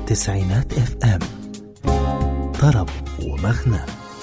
تسعينات اف ام طرب ومغنى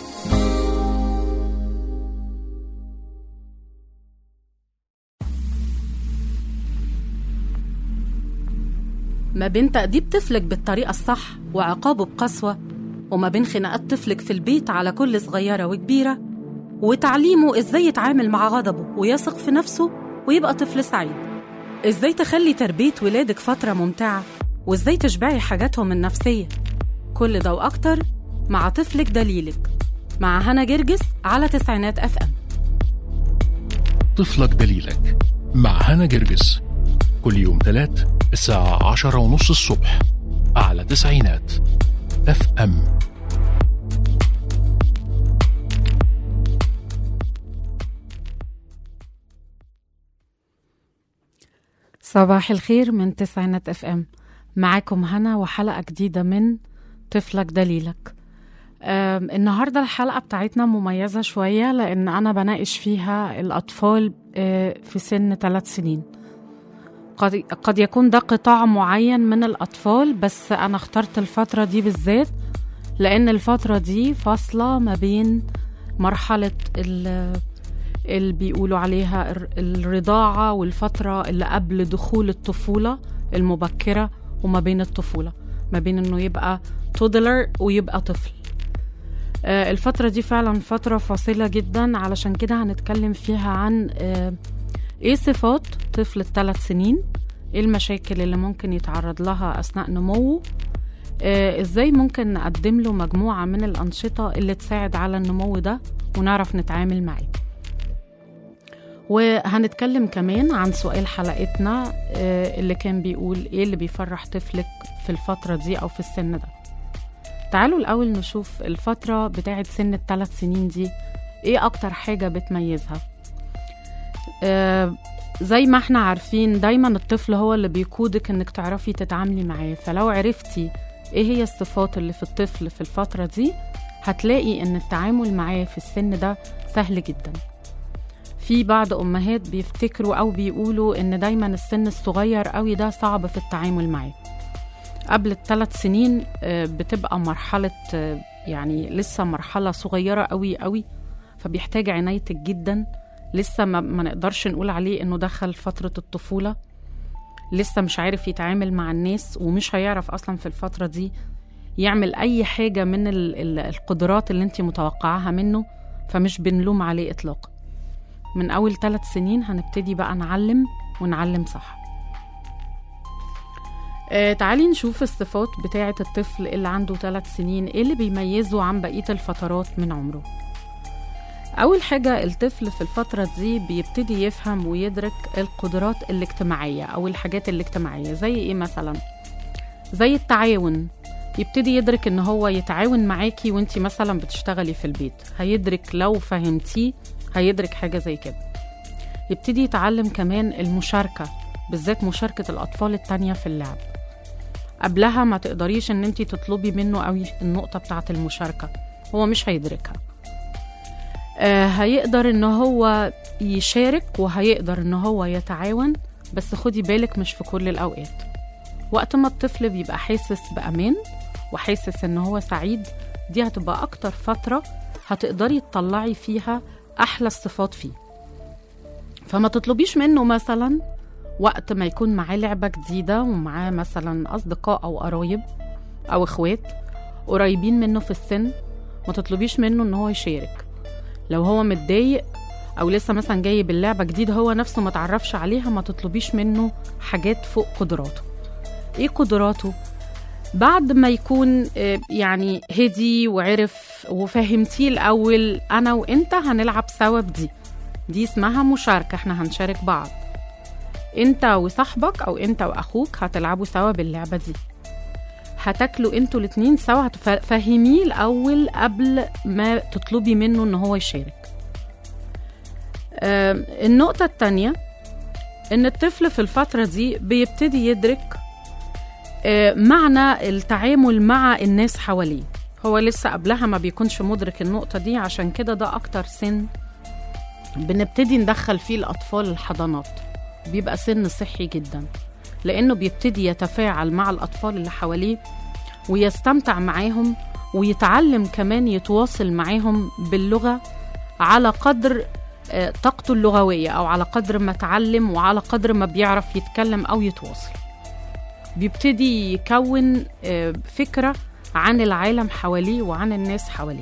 ما بين تأديب طفلك بالطريقة الصح وعقابه بقسوة وما بين خناقات طفلك في البيت على كل صغيرة وكبيرة وتعليمه إزاي يتعامل مع غضبه ويثق في نفسه ويبقى طفل سعيد إزاي تخلي تربية ولادك فترة ممتعة وإزاي تشبعي حاجاتهم النفسية كل ده وأكتر مع طفلك دليلك مع هنا جرجس على تسعينات أف أم طفلك دليلك مع هنا جرجس كل يوم تلات الساعة عشرة ونص الصبح على تسعينات اف ام صباح الخير من تسعينات اف ام معاكم هنا وحلقة جديدة من طفلك دليلك آم، النهاردة الحلقة بتاعتنا مميزة شوية لأن أنا بناقش فيها الأطفال آه، في سن ثلاث سنين قد, قد يكون ده قطاع معين من الأطفال بس أنا اخترت الفترة دي بالذات لأن الفترة دي فاصلة ما بين مرحلة ال- اللي بيقولوا عليها الر- الرضاعة والفترة اللي قبل دخول الطفولة المبكرة وما بين الطفولة ما بين انه يبقى تودلر ويبقى طفل آه، الفترة دي فعلا فترة فاصلة جدا علشان كده هنتكلم فيها عن آه، ايه صفات طفل الثلاث سنين ايه المشاكل اللي ممكن يتعرض لها اثناء نموه آه، ازاي ممكن نقدم له مجموعة من الأنشطة اللي تساعد على النمو ده ونعرف نتعامل معاه وهنتكلم كمان عن سؤال حلقتنا آه، اللي كان بيقول ايه اللي بيفرح طفلك في الفترة دي او في السن ده تعالوا الأول نشوف الفترة بتاعت سن الثلاث سنين دي ايه أكتر حاجة بتميزها آه، زي ما احنا عارفين دايما الطفل هو اللي بيقودك انك تعرفي تتعاملي معاه فلو عرفتي ايه هي الصفات اللي في الطفل في الفترة دي هتلاقي ان التعامل معاه في السن ده سهل جدا في بعض امهات بيفتكروا او بيقولوا ان دايما السن الصغير قوي ده صعب في التعامل معاه قبل الثلاث سنين آه، بتبقى مرحلة آه، يعني لسه مرحلة صغيرة قوي قوي فبيحتاج عنايتك جدا لسه ما, ما نقدرش نقول عليه انه دخل فترة الطفولة لسه مش عارف يتعامل مع الناس ومش هيعرف اصلا في الفترة دي يعمل اي حاجة من ال- ال- القدرات اللي انت متوقعاها منه فمش بنلوم عليه اطلاقا من اول ثلاث سنين هنبتدي بقى نعلم ونعلم صح آه تعالي نشوف الصفات بتاعة الطفل اللي عنده ثلاث سنين ايه اللي بيميزه عن بقية الفترات من عمره أول حاجة الطفل في الفترة دي بيبتدي يفهم ويدرك القدرات الاجتماعية أو الحاجات الاجتماعية زي إيه مثلا؟ زي التعاون يبتدي يدرك إن هو يتعاون معاكي وإنتي مثلا بتشتغلي في البيت هيدرك لو فهمتيه هيدرك حاجة زي كده يبتدي يتعلم كمان المشاركة بالذات مشاركة الأطفال التانية في اللعب قبلها ما تقدريش إن إنتي تطلبي منه قوي النقطة بتاعة المشاركة هو مش هيدركها آه، هيقدر ان هو يشارك وهيقدر ان هو يتعاون بس خدي بالك مش في كل الاوقات وقت ما الطفل بيبقى حاسس بامان وحاسس ان هو سعيد دي هتبقى اكتر فترة هتقدري تطلعي فيها احلى الصفات فيه فما تطلبيش منه مثلا وقت ما يكون معاه لعبة جديدة ومعاه مثلا أصدقاء أو قرايب أو إخوات قريبين منه في السن ما تطلبيش منه إن هو يشارك لو هو متضايق او لسه مثلا جاي باللعبه جديد هو نفسه ما تعرفش عليها ما تطلبيش منه حاجات فوق قدراته ايه قدراته بعد ما يكون آه، يعني هدي وعرف وفهمتيه الاول انا وانت هنلعب سوا بدي دي اسمها مشاركه احنا هنشارك بعض انت وصاحبك او انت واخوك هتلعبوا سوا باللعبه دي هتاكلوا انتوا الاتنين سوا هتفهميه الاول قبل ما تطلبي منه ان هو يشارك آم، النقطة التانية ان الطفل في الفترة دي بيبتدي يدرك آه، معنى التعامل مع الناس حواليه هو لسه قبلها ما بيكونش مدرك النقطة دي عشان كده ده أكتر سن بنبتدي ندخل فيه الأطفال الحضانات بيبقى سن صحي جدا لأنه بيبتدي يتفاعل مع الأطفال اللي حواليه ويستمتع معاهم ويتعلم كمان يتواصل معاهم باللغة على قدر آه، طاقته اللغوية أو على قدر ما اتعلم وعلى قدر ما بيعرف يتكلم أو يتواصل بيبتدي يكون آه، فكرة عن العالم حواليه وعن الناس حواليه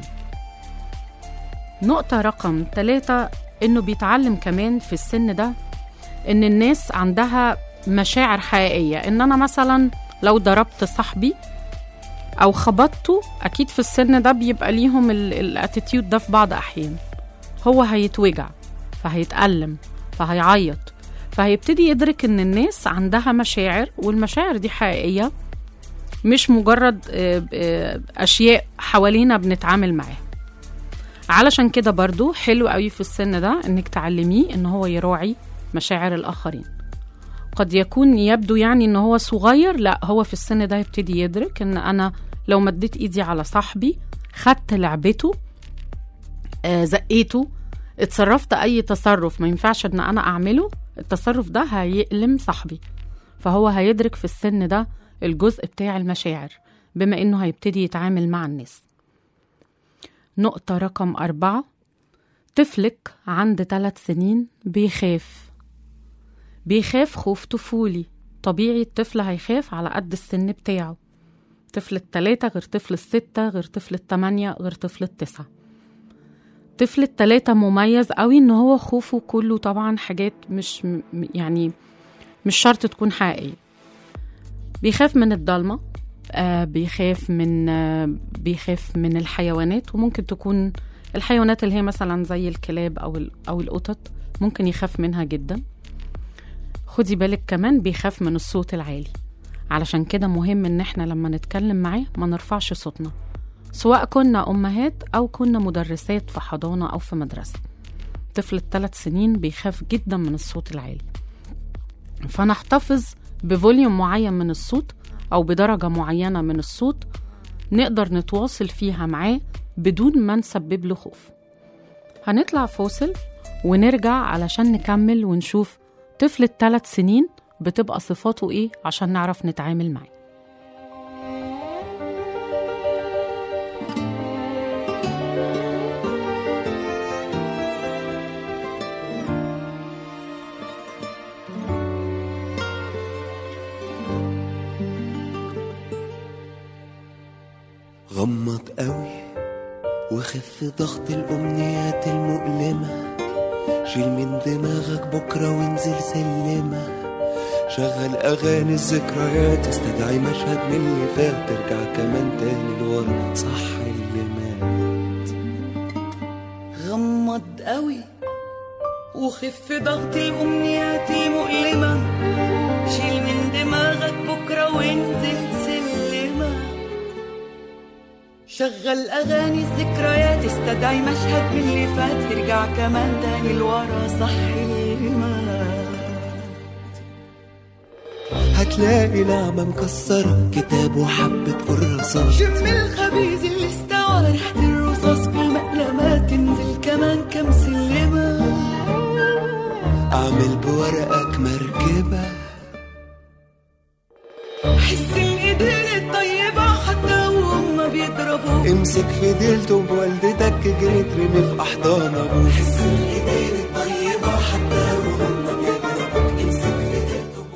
نقطة رقم ثلاثة إنه بيتعلم كمان في السن ده إن الناس عندها مشاعر حقيقية إن أنا مثلا لو ضربت صاحبي أو خبطته أكيد في السن ده بيبقى ليهم الاتيتيود ده في بعض أحيان هو هيتوجع فهيتألم فهيعيط فهيبتدي يدرك إن الناس عندها مشاعر والمشاعر دي حقيقية مش مجرد آه، آه، أشياء حوالينا بنتعامل معاها علشان كده برضو حلو قوي في السن ده انك تعلميه ان هو يراعي مشاعر الاخرين قد يكون يبدو يعني ان هو صغير لا هو في السن ده يبتدي يدرك ان انا لو مديت ايدي على صاحبي خدت لعبته آه زقيته اتصرفت اي تصرف ما ينفعش ان انا اعمله التصرف ده هيألم صاحبي فهو هيدرك في السن ده الجزء بتاع المشاعر بما انه هيبتدي يتعامل مع الناس نقطة رقم أربعة طفلك عند ثلاث سنين بيخاف بيخاف خوف طفولي طبيعي الطفل هيخاف على قد السن بتاعه طفل التلاتة غير طفل الستة غير طفل التمانية غير طفل التسعة طفل التلاتة مميز قوي ان هو خوفه كله طبعا حاجات مش م- يعني مش شرط تكون حقيقية بيخاف من الضلمة آه بيخاف من آه بيخاف من الحيوانات وممكن تكون الحيوانات اللي هي مثلا زي الكلاب او ال- او القطط ممكن يخاف منها جدا خدي بالك كمان بيخاف من الصوت العالي علشان كده مهم ان احنا لما نتكلم معاه ما نرفعش صوتنا سواء كنا امهات او كنا مدرسات في حضانه او في مدرسه طفل الثلاث سنين بيخاف جدا من الصوت العالي فنحتفظ بفوليوم معين من الصوت او بدرجه معينه من الصوت نقدر نتواصل فيها معاه بدون ما نسبب له خوف هنطلع فاصل ونرجع علشان نكمل ونشوف طفل الثلاث سنين بتبقى صفاته ايه عشان نعرف نتعامل معاه غمض قوي وخف ضغط الأمنيات المؤلمة شيل من دماغك بكرة وانزل سلمة شغل أغاني الذكريات استدعي مشهد من اللي فات ترجع كمان تاني لورا صح اللي مات غمض قوي وخف ضغط الأمنيات مؤلمة شيل من دماغك بكرة وانزل سلمة شغل أغاني الذكريات استدعي مشهد من اللي فات ارجع كمان تاني لورا صحي المات هتلاقي نعمة مكسرة كتاب وحبة كراسات شم الخبيز اللي استوى ريحة الرصاص في المقلمات تنزل كمان كام سلمة أعمل بورقك مركبة حس الإيدين الطيبة حتى وهم بيضربوا امسك في ديلته بوالدتك جريت رمي في أحضان أبوك حس الإيدين الطيبة حتى وهم بيضربوك امسك في ديلته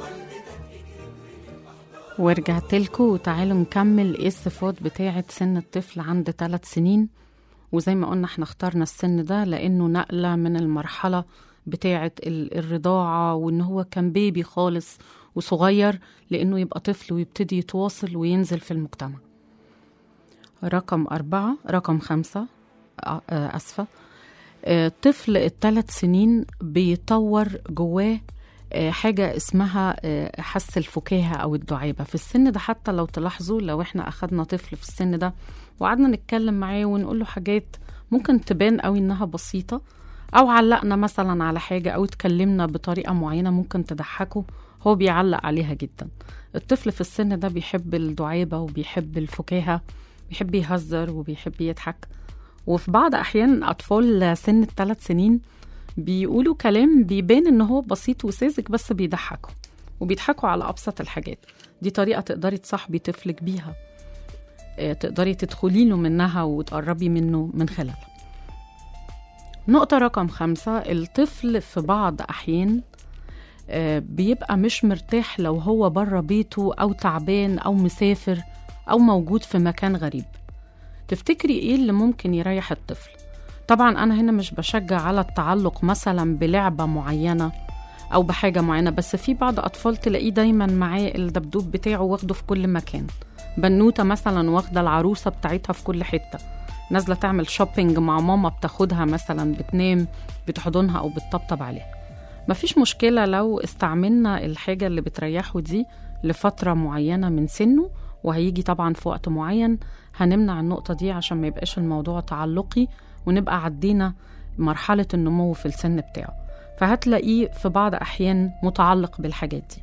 ورجعت لكم وتعالوا نكمل ايه الصفات بتاعة سن الطفل عند ثلاث سنين وزي ما قلنا احنا اخترنا السن ده لانه نقلة من المرحلة بتاعة ال- الرضاعة وان هو كان بيبي خالص وصغير لانه يبقى طفل ويبتدي يتواصل وينزل في المجتمع رقم أربعة رقم خمسة آه، آه، أسفة آه، طفل الثلاث سنين بيطور جواه آه، حاجة اسمها آه، حس الفكاهة أو الدعابة في السن ده حتى لو تلاحظوا لو احنا أخدنا طفل في السن ده وقعدنا نتكلم معاه ونقول له حاجات ممكن تبان قوي إنها بسيطة أو علقنا مثلا على حاجة أو اتكلمنا بطريقة معينة ممكن تضحكه هو بيعلق عليها جدا الطفل في السن ده بيحب الدعابة وبيحب الفكاهة بيحب يهزر وبيحب يضحك وفي بعض أحيان أطفال سن الثلاث سنين بيقولوا كلام بيبان ان هو بسيط وساذج بس بيضحكوا وبيضحكوا على ابسط الحاجات دي طريقه تقدري تصاحبي طفلك بيها آه، تقدري تدخلي له منها وتقربي منه من خلالها نقطة رقم خمسة الطفل في بعض أحيان آه، بيبقى مش مرتاح لو هو بره بيته أو تعبان أو مسافر أو موجود في مكان غريب تفتكري إيه اللي ممكن يريح الطفل؟ طبعا أنا هنا مش بشجع على التعلق مثلا بلعبة معينة أو بحاجة معينة بس في بعض أطفال تلاقيه دايما معاه الدبدوب بتاعه واخده في كل مكان بنوتة مثلا واخدة العروسة بتاعتها في كل حتة نازلة تعمل شوبينج مع ماما بتاخدها مثلا بتنام بتحضنها أو بتطبطب عليها مفيش مشكلة لو استعملنا الحاجة اللي بتريحه دي لفترة معينة من سنه وهيجي طبعا في وقت معين هنمنع النقطة دي عشان ما يبقاش الموضوع تعلقي ونبقى عدينا مرحلة النمو في السن بتاعه فهتلاقيه في بعض أحيان متعلق بالحاجات دي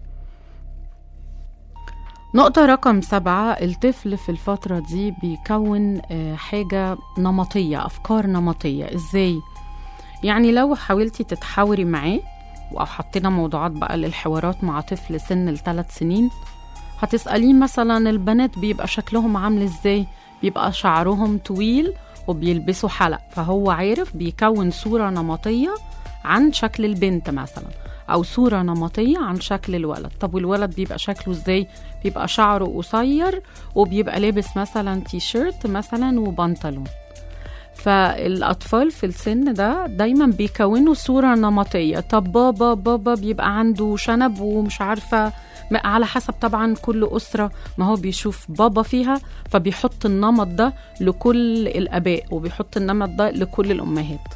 نقطة رقم سبعة الطفل في الفترة دي بيكون آه، حاجة نمطية أفكار نمطية إزاي؟ يعني لو حاولتي تتحاوري معاه أو حطينا موضوعات بقى للحوارات مع طفل سن الثلاث سنين هتسأليه مثلا البنات بيبقى شكلهم عامل إزاي؟ بيبقى شعرهم طويل وبيلبسوا حلق فهو عارف بيكون صورة نمطية عن شكل البنت مثلا أو صورة نمطية عن شكل الولد طب والولد بيبقى شكله إزاي؟ بيبقى شعره قصير وبيبقى لابس مثلا تي شيرت مثلا وبنطلون فالأطفال في السن ده دايما بيكونوا صورة نمطية طب بابا بابا بيبقى عنده شنب ومش عارفة ما- على حسب طبعا كل أسرة ما هو بيشوف بابا فيها فبيحط النمط ده لكل الآباء وبيحط النمط ده لكل الأمهات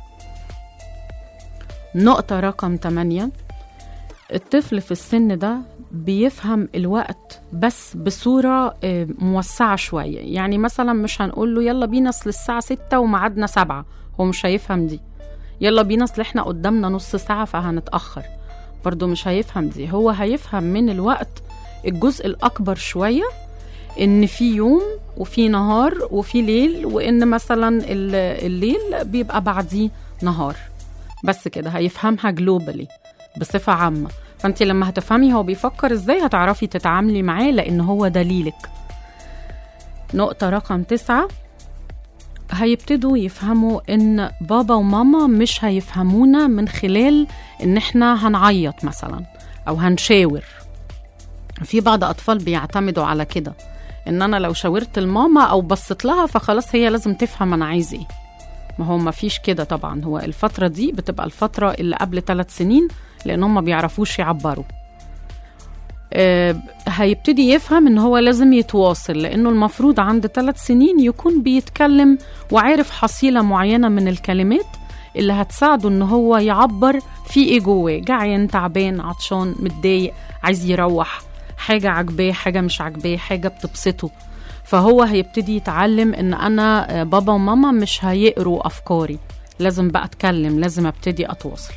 نقطة رقم 8 الطفل في السن ده بيفهم الوقت بس بصورة آه، موسعة شوية يعني مثلا مش هنقول له يلا بينا اصل الساعة ستة وميعادنا سبعة هو مش هيفهم دي يلا بينا اصل احنا قدامنا نص ساعة فهنتأخر برضه مش هيفهم دي هو هيفهم من الوقت الجزء الأكبر شوية إن في يوم وفي نهار وفي ليل وإن مثلا ال- الليل بيبقى بعديه نهار بس كده هيفهمها جلوبالي بصفة عامة فانت لما هتفهمي هو بيفكر ازاي هتعرفي تتعاملي معاه لان هو دليلك نقطة رقم تسعة هيبتدوا يفهموا ان بابا وماما مش هيفهمونا من خلال ان احنا هنعيط مثلا او هنشاور في بعض اطفال بيعتمدوا على كده ان انا لو شاورت الماما او بصيت لها فخلاص هي لازم تفهم انا عايز ايه ما هو ما فيش كده طبعا هو الفترة دي بتبقى الفترة اللي قبل ثلاث سنين لان هم ما بيعرفوش يعبروا آه، هيبتدي يفهم ان هو لازم يتواصل لانه المفروض عند ثلاث سنين يكون بيتكلم وعارف حصيلة معينة من الكلمات اللي هتساعده ان هو يعبر في ايه جواه جعان تعبان عطشان متضايق عايز يروح حاجة عجباه حاجة مش عجباه حاجة بتبسطه فهو هيبتدي يتعلم ان انا آه، بابا وماما مش هيقروا افكاري لازم بقى اتكلم لازم ابتدي اتواصل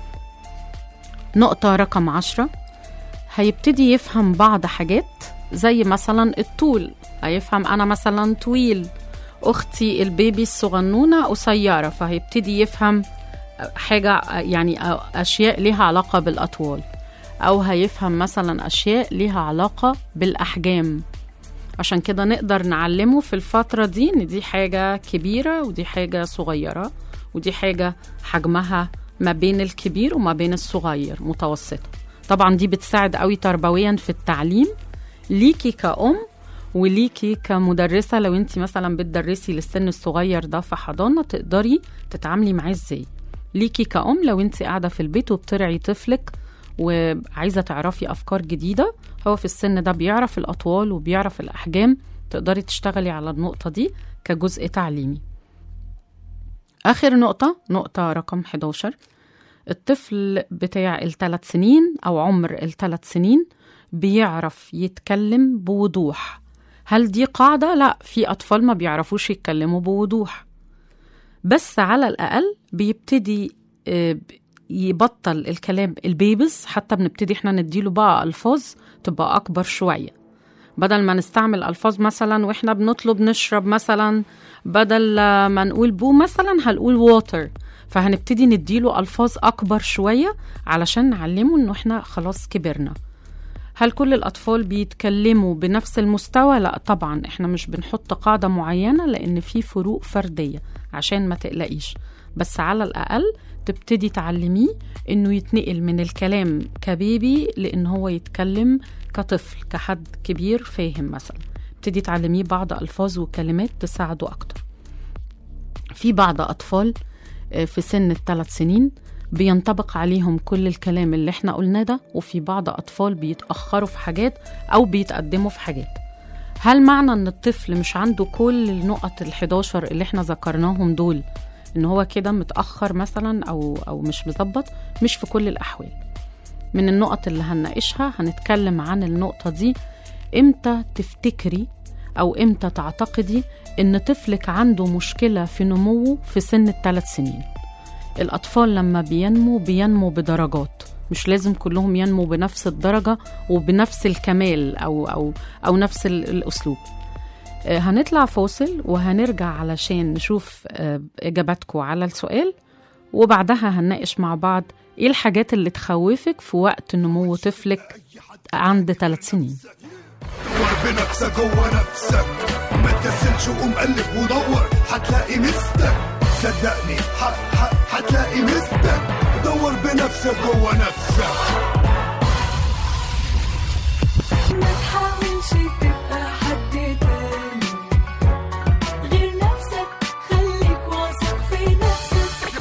نقطة رقم عشرة هيبتدي يفهم بعض حاجات زي مثلا الطول هيفهم أنا مثلا طويل أختي البيبي الصغنونة قصيرة فهيبتدي يفهم حاجة يعني أشياء ليها علاقة بالأطوال أو هيفهم مثلا أشياء ليها علاقة بالأحجام عشان كده نقدر نعلمه في الفترة دي إن دي حاجة كبيرة ودي حاجة صغيرة ودي حاجة حجمها ما بين الكبير وما بين الصغير متوسطة طبعا دي بتساعد قوي تربويا في التعليم ليكي كأم وليكي كمدرسة لو انت مثلا بتدرسي للسن الصغير ده في حضانة تقدري تتعاملي معاه ازاي ليكي كأم لو انت قاعدة في البيت وبترعي طفلك وعايزة تعرفي أفكار جديدة هو في السن ده بيعرف الأطوال وبيعرف الأحجام تقدري تشتغلي على النقطة دي كجزء تعليمي آخر نقطة نقطة رقم 11 الطفل بتاع الثلاث سنين أو عمر الثلاث سنين بيعرف يتكلم بوضوح هل دي قاعدة؟ لا في أطفال ما بيعرفوش يتكلموا بوضوح بس على الأقل بيبتدي آه، يبطل الكلام البيبز حتى بنبتدي احنا نديله بقى ألفاظ تبقى أكبر شوية بدل ما نستعمل ألفاظ مثلا وإحنا بنطلب نشرب مثلا بدل ما نقول بو مثلا هنقول ووتر فهنبتدي نديله ألفاظ أكبر شوية علشان نعلمه إنه إحنا خلاص كبرنا هل كل الأطفال بيتكلموا بنفس المستوى؟ لا طبعا احنا مش بنحط قاعدة معينة لأن في فروق فردية عشان ما تقلقيش بس على الأقل تبتدي تعلميه إنه يتنقل من الكلام كبيبي لأن هو يتكلم كطفل كحد كبير فاهم مثلا تبتدي تعلميه بعض ألفاظ وكلمات تساعده أكتر في بعض أطفال آه، في سن الثلاث سنين بينطبق عليهم كل الكلام اللي احنا قلناه ده وفي بعض أطفال بيتأخروا في حاجات أو بيتقدموا في حاجات هل معنى ان الطفل مش عنده كل النقط ال11 اللي احنا ذكرناهم دول ان هو كده متأخر مثلا او او مش مظبط مش في كل الأحوال من النقط اللي هنناقشها هنتكلم عن النقطة دي امتى تفتكري او امتى تعتقدي ان طفلك عنده مشكلة في نموه في سن الثلاث سنين الأطفال لما بينمو بينمو بدرجات مش لازم كلهم ينمو بنفس الدرجة وبنفس الكمال أو أو أو نفس ال- الأسلوب آه، هنطلع فاصل وهنرجع علشان نشوف آه، إجاباتكم على السؤال وبعدها هنناقش مع بعض إيه الحاجات اللي تخوفك في وقت نمو طفلك عند ثلاث سنين دور بنفسك جوه نفسك ما تكسلش وقوم قلب ودور هتلاقي مستك صدقني ح- ح- هتلاقي مستك دور بنفسك جوه نفسك ما تحاولش تبقى حد تاني غير نفسك خليك واثق في نفسك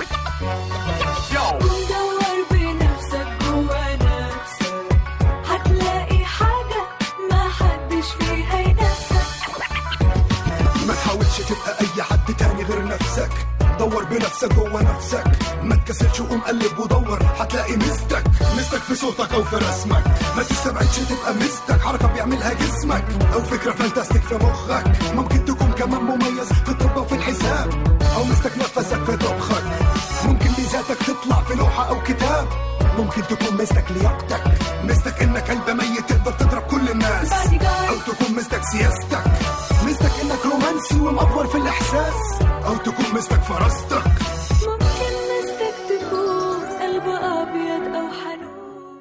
ودور بنفسك جوا نفسك هتلاقي حاجة ما حدش فيها ينافسك ما تحاولش تبقى اي حد تاني غير نفسك دور بنفسك جوه نفسك ما تكسلش وقوم قلب ودور هتلاقي مستك مستك في صوتك او في رسمك ما تستبعدش تبقى مستك حركه بيعملها جسمك او فكره فانتاستيك في مخك ممكن تكون كمان مميز في الطب وفي الحساب او مستك نفسك في طبخك ممكن ميزاتك تطلع في لوحه او كتاب ممكن تكون مستك لياقتك مستك انك قلب ميت تقدر تضرب كل الناس Bodyguard. او تكون مستك سياستك مستك انك رومانسي ومأفور في الاحساس او تكون مستك فراستك ممكن مستك تكون قلب أبيض أو حنون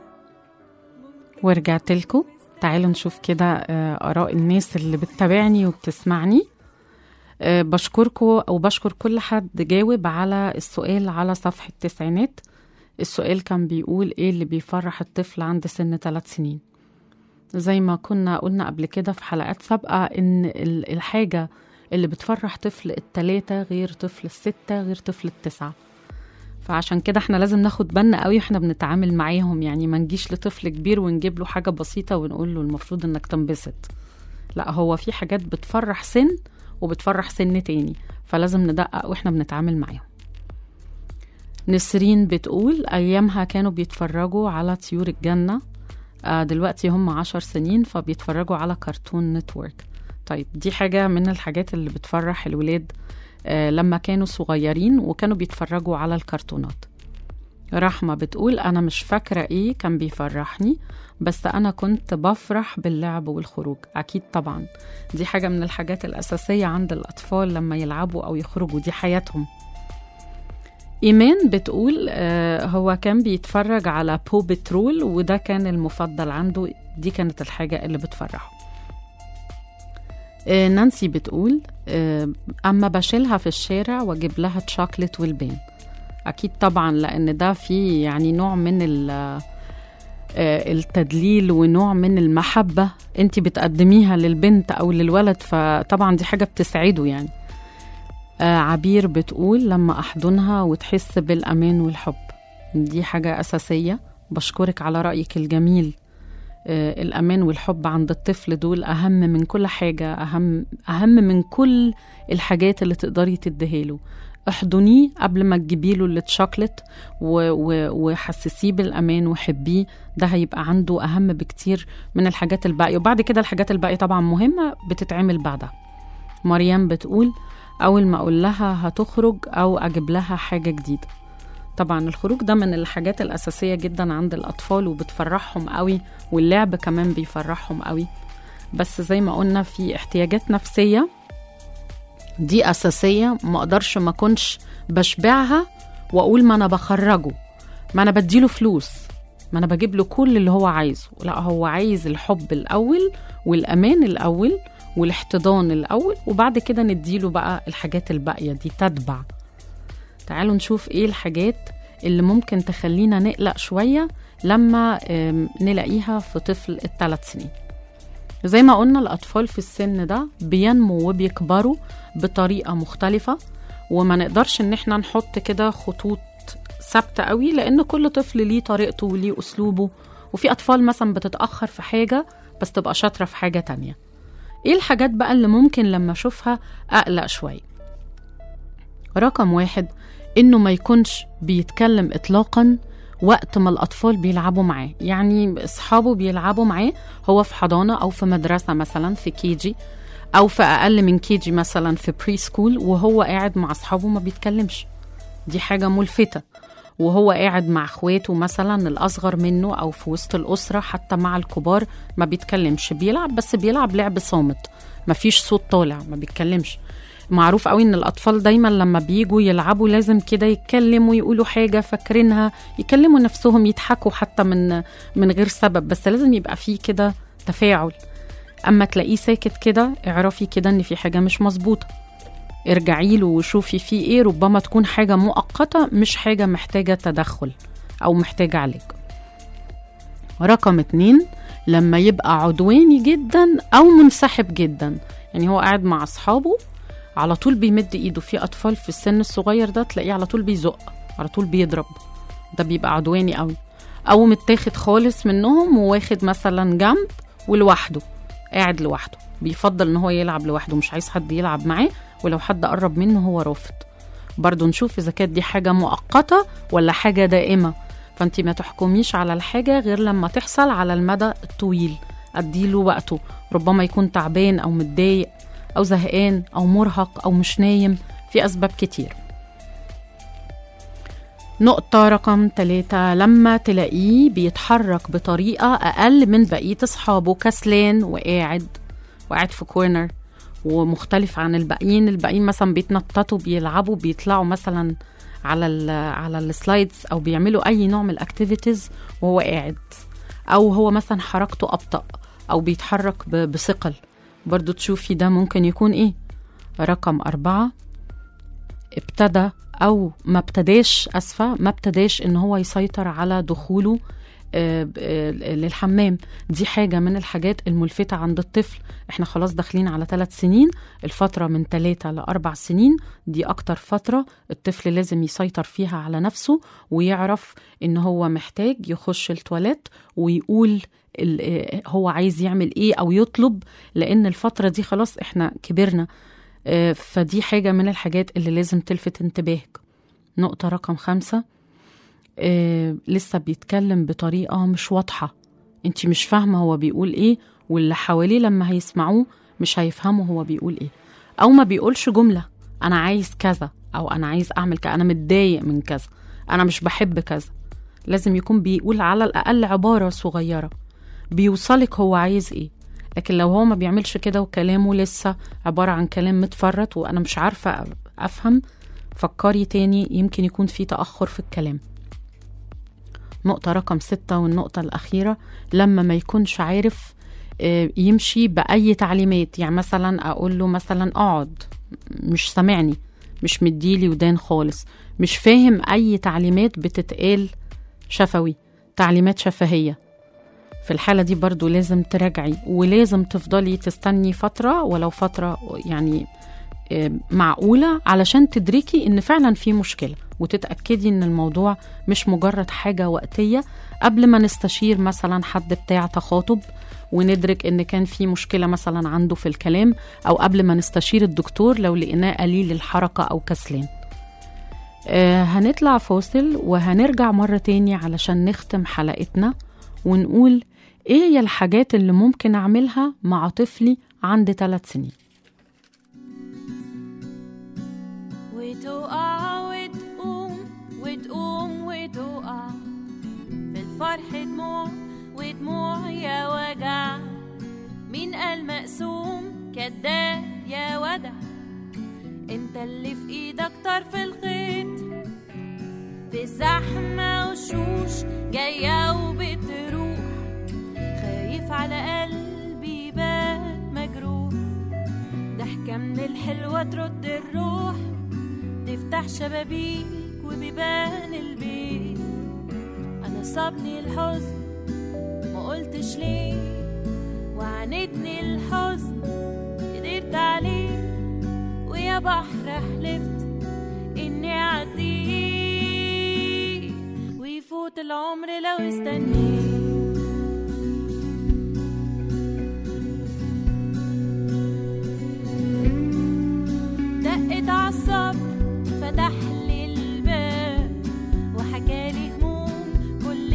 ورجعت لكم تعالوا نشوف كده آه، آراء الناس اللي بتتابعني وبتسمعني آه، بشكركم أو بشكر كل حد جاوب على السؤال على صفحة التسعينات السؤال كان بيقول إيه اللي بيفرح الطفل عند سن ثلاث سنين زي ما كنا قلنا قبل كده في حلقات سابقة إن ال- الحاجة اللي بتفرح طفل التلاتة غير طفل الستة غير طفل التسعة فعشان كده احنا لازم ناخد بالنا قوي واحنا بنتعامل معاهم يعني ما نجيش لطفل كبير ونجيب له حاجة بسيطة ونقول له المفروض انك تنبسط لا هو في حاجات بتفرح سن وبتفرح سن تاني فلازم ندقق واحنا بنتعامل معاهم نسرين بتقول أيامها كانوا بيتفرجوا على طيور الجنة آه دلوقتي هم عشر سنين فبيتفرجوا على كرتون نتورك طيب دي حاجة من الحاجات اللي بتفرح الولاد آه لما كانوا صغيرين وكانوا بيتفرجوا على الكرتونات رحمة بتقول أنا مش فاكرة إيه كان بيفرحني بس أنا كنت بفرح باللعب والخروج أكيد طبعا دي حاجة من الحاجات الأساسية عند الأطفال لما يلعبوا أو يخرجوا دي حياتهم إيمان بتقول آه هو كان بيتفرج على بو بترول وده كان المفضل عنده دي كانت الحاجة اللي بتفرحه آه نانسي بتقول آه أما بشيلها في الشارع وأجيب لها تشوكلت والبان أكيد طبعا لأن ده فيه يعني نوع من ال- آه، التدليل ونوع من المحبة انت بتقدميها للبنت أو للولد فطبعا دي حاجة بتسعده يعني آه، عبير بتقول لما أحضنها وتحس بالأمان والحب دي حاجة أساسية بشكرك على رأيك الجميل آه، الأمان والحب عند الطفل دول أهم من كل حاجة أهم أهم من كل الحاجات اللي تقدري تديها احضنيه قبل ما تجيبي له التشوكلت و- و- وحسسيه بالامان وحبيه ده هيبقى عنده اهم بكتير من الحاجات الباقيه وبعد كده الحاجات الباقيه طبعا مهمه بتتعمل بعدها مريم بتقول اول ما اقول لها هتخرج او اجيب لها حاجه جديده طبعا الخروج ده من الحاجات الاساسيه جدا عند الاطفال وبتفرحهم قوي واللعب كمان بيفرحهم قوي بس زي ما قلنا في احتياجات نفسيه دي اساسيه ما اقدرش ما اكونش بشبعها واقول ما انا بخرجه ما انا بديله فلوس ما انا بجيب له كل اللي هو عايزه لا هو عايز الحب الاول والامان الاول والاحتضان الاول وبعد كده نديله بقى الحاجات الباقيه دي تتبع تعالوا نشوف ايه الحاجات اللي ممكن تخلينا نقلق شويه لما آم، نلاقيها في طفل الثلاث سنين زي ما قلنا الأطفال في السن ده بينمو وبيكبروا بطريقة مختلفة وما نقدرش إن احنا نحط كده خطوط ثابتة قوي لأن كل طفل ليه طريقته وليه أسلوبه وفي أطفال مثلا بتتأخر في حاجة بس تبقى شاطرة في حاجة تانية إيه الحاجات بقى اللي ممكن لما أشوفها أقلق شوية رقم واحد إنه ما يكونش بيتكلم إطلاقا وقت ما الأطفال بيلعبوا معاه يعني أصحابه بيلعبوا معاه هو في حضانة أو في مدرسة مثلا في كيجي أو في أقل من كيجي مثلا في بري سكول وهو قاعد مع أصحابه ما بيتكلمش دي حاجة ملفتة وهو قاعد مع اخواته مثلا الأصغر منه أو في وسط الأسرة حتى مع الكبار ما بيتكلمش بيلعب بس بيلعب لعب صامت مفيش صوت طالع ما بيتكلمش معروف قوي ان الاطفال دايما لما بيجوا يلعبوا لازم كده يتكلموا يقولوا حاجه فاكرينها يكلموا نفسهم يضحكوا حتى من من غير سبب بس لازم يبقى فيه كده تفاعل اما تلاقيه ساكت كده اعرفي كده ان في حاجه مش مظبوطه ارجعي له وشوفي فيه ايه ربما تكون حاجه مؤقته مش حاجه محتاجه تدخل او محتاجه علاج رقم اتنين لما يبقى عدواني جدا او منسحب جدا يعني هو قاعد مع اصحابه على طول بيمد ايده في اطفال في السن الصغير ده تلاقيه على طول بيزق على طول بيضرب ده بيبقى عدواني قوي او متاخد خالص منهم وواخد مثلا جنب ولوحده قاعد لوحده بيفضل ان هو يلعب لوحده مش عايز حد يلعب معاه ولو حد قرب منه هو رافض برضه نشوف اذا كانت دي حاجه مؤقته ولا حاجه دائمه فانت ما تحكميش على الحاجه غير لما تحصل على المدى الطويل اديله وقته ربما يكون تعبان او متضايق او زهقان او مرهق او مش نايم في اسباب كتير نقطة رقم ثلاثة لما تلاقيه بيتحرك بطريقة أقل من بقية أصحابه كسلان وقاعد وقاعد في كورنر ومختلف عن الباقيين الباقيين مثلا بيتنططوا بيلعبوا بيطلعوا مثلا على ال على السلايدز او بيعملوا اي نوع من الاكتيفيتيز وهو قاعد او هو مثلا حركته ابطا او بيتحرك ب- بثقل برضو تشوفي ده ممكن يكون ايه رقم أربعة ابتدى أو ما ابتداش أسفة ما ابتداش إن هو يسيطر على دخوله آه، ب- آه، للحمام دي حاجة من الحاجات الملفتة عند الطفل احنا خلاص داخلين على ثلاث سنين الفترة من ثلاثة لأربع سنين دي أكتر فترة الطفل لازم يسيطر فيها على نفسه ويعرف إن هو محتاج يخش التواليت ويقول ال- آه، هو عايز يعمل ايه او يطلب لان الفتره دي خلاص احنا كبرنا آه، فدي حاجه من الحاجات اللي لازم تلفت انتباهك نقطه رقم خمسة آه، لسه بيتكلم بطريقه مش واضحه انت مش فاهمه هو بيقول ايه واللي حواليه لما هيسمعوه مش هيفهموا هو بيقول ايه او ما بيقولش جمله انا عايز كذا او انا عايز اعمل كذا انا متضايق من كذا انا مش بحب كذا لازم يكون بيقول على الاقل عباره صغيره بيوصلك هو عايز ايه لكن لو هو ما بيعملش كده وكلامه لسه عبارة عن كلام متفرط وأنا مش عارفة أفهم فكري تاني يمكن يكون في تأخر في الكلام نقطة رقم ستة والنقطة الأخيرة لما ما يكونش عارف آه، يمشي بأي تعليمات يعني مثلا أقول له مثلا اقعد مش سامعني مش مديلي ودان خالص مش فاهم أي تعليمات بتتقال شفوي تعليمات شفهية في الحالة دي برضو لازم تراجعي ولازم تفضلي تستني فترة ولو فترة يعني آه، معقولة علشان تدركي ان فعلا في مشكلة وتتأكدي ان الموضوع مش مجرد حاجة وقتية قبل ما نستشير مثلا حد بتاع تخاطب وندرك ان كان في مشكلة مثلا عنده في الكلام او قبل ما نستشير الدكتور لو لقيناه قليل الحركة او كسلان آه، هنطلع فاصل وهنرجع مرة تاني علشان نختم حلقتنا ونقول ايه هي الحاجات اللي ممكن اعملها مع طفلي عند ثلاث سنين وتقع وتقوم وتقوم وتقع في الفرح دموع ودموع يا وجع مين قال مقسوم كداب يا ودع انت اللي في ايدك طرف الخيط في زحمة وشوش جاية وبتروح خايف على قلبي بات مجروح ضحكة من الحلوة ترد الروح تفتح شبابيك وبيبان البيت أنا صابني الحزن ما قلتش ليه وعاندني الحزن قدرت عليه ويا بحر حلفت إني أعديه ويفوت العمر لو استنيت دقت عالصبر فتح لي الباب وحكالي هموم كل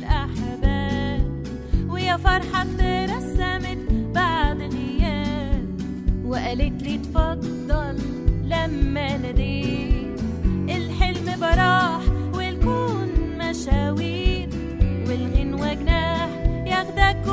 الأحباب ويا فرحة اترسمت بعد غياب وقالت لي اتفضل لما ناديت الحلم براح والكون مشاوير والغنوة جناح ياخدك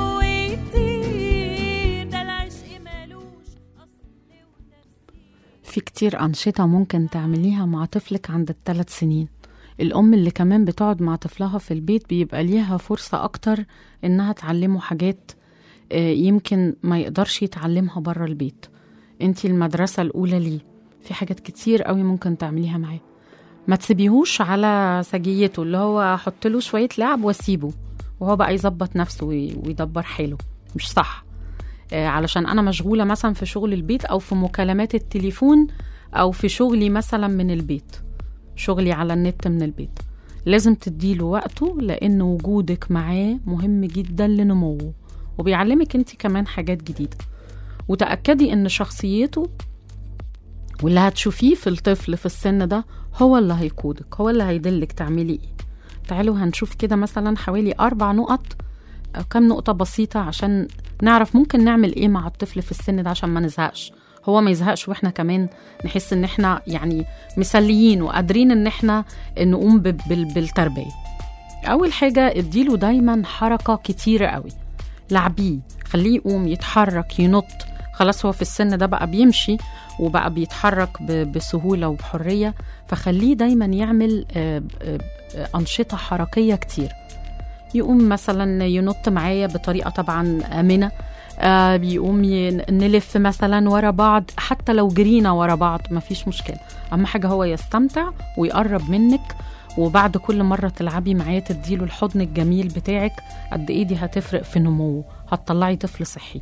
ويطير ده العشق مالوش أصل وتفسير في كتير أنشطة ممكن تعمليها مع طفلك عند الثلاث سنين الأم اللي كمان بتقعد مع طفلها في البيت بيبقى ليها فرصة أكتر إنها تعلمه حاجات آه، يمكن ما يقدرش يتعلمها بره البيت انتي المدرسة الأولى ليه في حاجات كتير قوي ممكن تعمليها معاه ما تسيبيهوش على سجيته اللي هو حط له شوية لعب واسيبه وهو بقى يظبط نفسه وي- ويدبر حاله مش صح آه، علشان انا مشغوله مثلا في شغل البيت او في مكالمات التليفون او في شغلي مثلا من البيت شغلي على النت من البيت لازم تديله وقته لان وجودك معاه مهم جدا لنموه وبيعلمك انت كمان حاجات جديده وتاكدي ان شخصيته واللي هتشوفيه في الطفل في السن ده هو اللي هيقودك هو اللي هيدلك تعملي ايه تعالوا هنشوف كده مثلا حوالي اربع نقط أو كام نقطة بسيطة عشان نعرف ممكن نعمل ايه مع الطفل في السن ده عشان ما نزهقش هو ما يزهقش واحنا كمان نحس ان احنا يعني مسليين وقادرين ان احنا نقوم ب- بال- بالتربية اول حاجة اديله دايما حركة كتيرة قوي لعبيه خليه يقوم يتحرك ينط خلاص هو في السن ده بقى بيمشي وبقى بيتحرك ب- بسهولة وبحرية فخليه دايما يعمل آه، آه، آه، أنشطة حركية كتير يقوم مثلا ينط معايا بطريقة طبعا آمنة آه بيقوم ي- نلف مثلا ورا بعض حتى لو جرينا ورا بعض مفيش مشكلة أهم حاجة هو يستمتع ويقرب منك وبعد كل مرة تلعبي معاه تديله الحضن الجميل بتاعك قد ايه دي هتفرق في نموه هتطلعي طفل صحي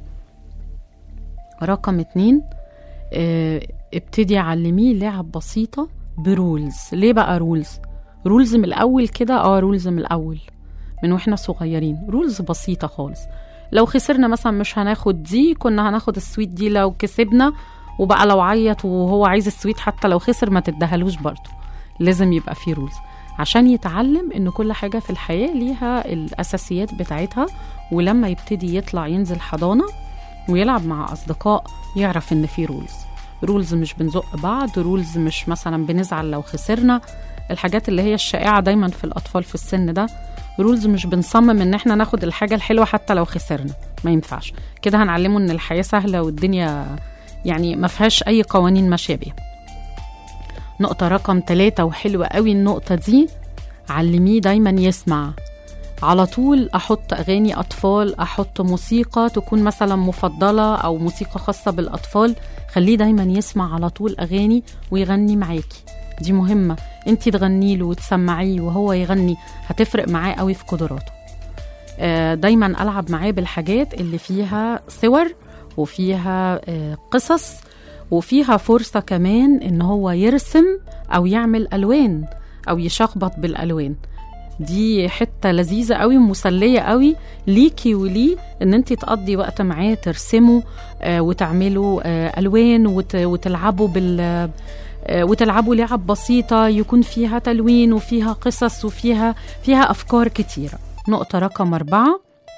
رقم اتنين آه، ابتدي علميه لعب بسيطة برولز ليه بقى رولز رولز من الأول كده اه رولز من الأول من واحنا صغيرين رولز بسيطة خالص لو خسرنا مثلا مش هناخد دي كنا هناخد السويت دي لو كسبنا وبقى لو عيط وهو عايز السويت حتى لو خسر ما تدهلوش برضه لازم يبقى فيه رولز عشان يتعلم ان كل حاجة في الحياة ليها الأساسيات بتاعتها ولما يبتدي يطلع ينزل حضانة ويلعب مع أصدقاء يعرف إن في رولز رولز مش بنزق بعض رولز مش مثلا بنزعل لو خسرنا الحاجات اللي هي الشائعة دايما في الأطفال في السن ده رولز مش بنصمم إن احنا ناخد الحاجة الحلوة حتى لو خسرنا ما ينفعش كده هنعلمه إن الحياة سهلة والدنيا يعني ما فيهاش أي قوانين ماشية بيها نقطة رقم ثلاثة وحلوة قوي النقطة دي علميه دايما يسمع على طول احط اغاني اطفال احط موسيقى تكون مثلا مفضله او موسيقى خاصه بالاطفال خليه دايما يسمع على طول اغاني ويغني معاكي دي مهمه انت تغني له وتسمعيه وهو يغني هتفرق معاه قوي في قدراته آه، دايما العب معاه بالحاجات اللي فيها صور وفيها آه، قصص وفيها فرصه كمان ان هو يرسم او يعمل الوان او يشخبط بالالوان دي حته لذيذه قوي ومسليه قوي ليكي وليه ان انت تقضي وقت معاه ترسموا آه وتعملوا آه الوان وت وتلعبوا بال آه وتلعبوا لعب بسيطه يكون فيها تلوين وفيها قصص وفيها فيها افكار كتيره نقطه رقم أربعة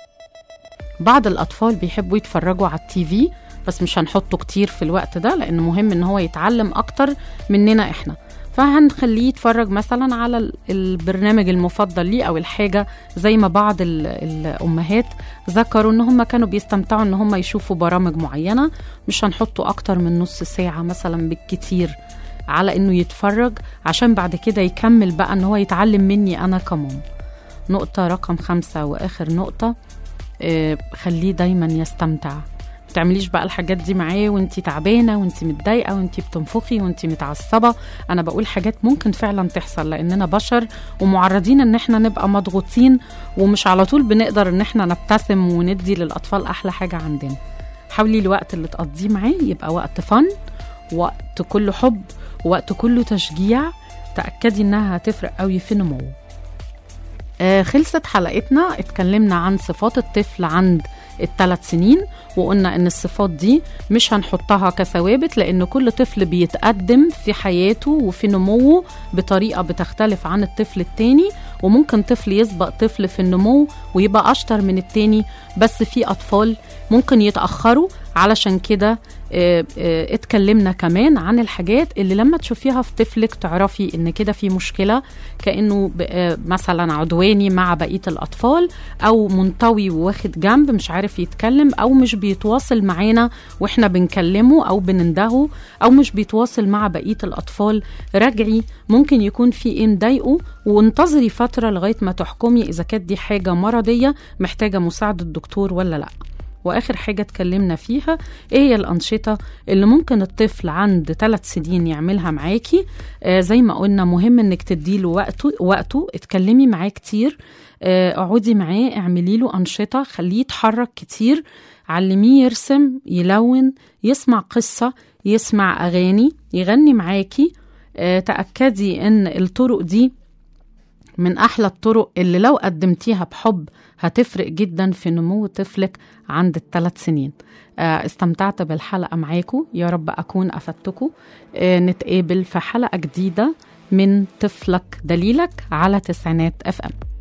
بعض الأطفال بيحبوا يتفرجوا على التي في بس مش هنحطه كتير في الوقت ده لأن مهم إن هو يتعلم أكتر مننا إحنا فهنخليه يتفرج مثلا على ال- البرنامج المفضل ليه او الحاجه زي ما بعض ال- الامهات ذكروا ان هم كانوا بيستمتعوا ان هم يشوفوا برامج معينه مش هنحطه اكتر من نص ساعه مثلا بالكتير على انه يتفرج عشان بعد كده يكمل بقى ان هو يتعلم مني انا كمام نقطة رقم خمسة واخر نقطة آه، خليه دايما يستمتع ما تعمليش بقى الحاجات دي معاه وانتي تعبانه وانتي متضايقه وانتي بتنفخي وانتي متعصبه انا بقول حاجات ممكن فعلا تحصل لاننا بشر ومعرضين ان احنا نبقى مضغوطين ومش على طول بنقدر ان احنا نبتسم وندي للاطفال احلى حاجه عندنا حاولي الوقت اللي تقضيه معاه يبقى وقت فن وقت كله حب وقت كله تشجيع تاكدي انها هتفرق قوي في نموه آه، خلصت حلقتنا اتكلمنا عن صفات الطفل عند الثلاث سنين وقلنا ان الصفات دي مش هنحطها كثوابت لان كل طفل بيتقدم في حياته وفي نموه بطريقه بتختلف عن الطفل التاني وممكن طفل يسبق طفل في النمو ويبقى اشطر من التاني بس في اطفال ممكن يتاخروا علشان كده آه، آه، اتكلمنا كمان عن الحاجات اللي لما تشوفيها في طفلك تعرفي ان كده في مشكله كانه ب- آه، مثلا عدواني مع بقيه الاطفال او منطوي وواخد جنب مش عارف يتكلم او مش بيتواصل معانا واحنا بنكلمه او بنندهه او مش بيتواصل مع بقيه الاطفال راجعي ممكن يكون في ايه مضايقه وانتظري فتره لغايه ما تحكمي اذا كانت دي حاجه مرضيه محتاجه مساعده الدكتور ولا لا واخر حاجه اتكلمنا فيها ايه هي الانشطه اللي ممكن الطفل عند ثلاث سنين يعملها معاكي آه زي ما قلنا مهم انك تديله وقته وقته اتكلمي معاه كتير آه اقعدي معاه اعملي له انشطه خليه يتحرك كتير علميه يرسم يلون يسمع قصه يسمع اغاني يغني معاكي آه تاكدي ان الطرق دي من احلى الطرق اللي لو قدمتيها بحب هتفرق جدا في نمو طفلك عند الثلاث سنين آه، استمتعت بالحلقه معاكم يا رب اكون افدتكم آه، نتقابل في حلقه جديده من طفلك دليلك على تسعينات اف ام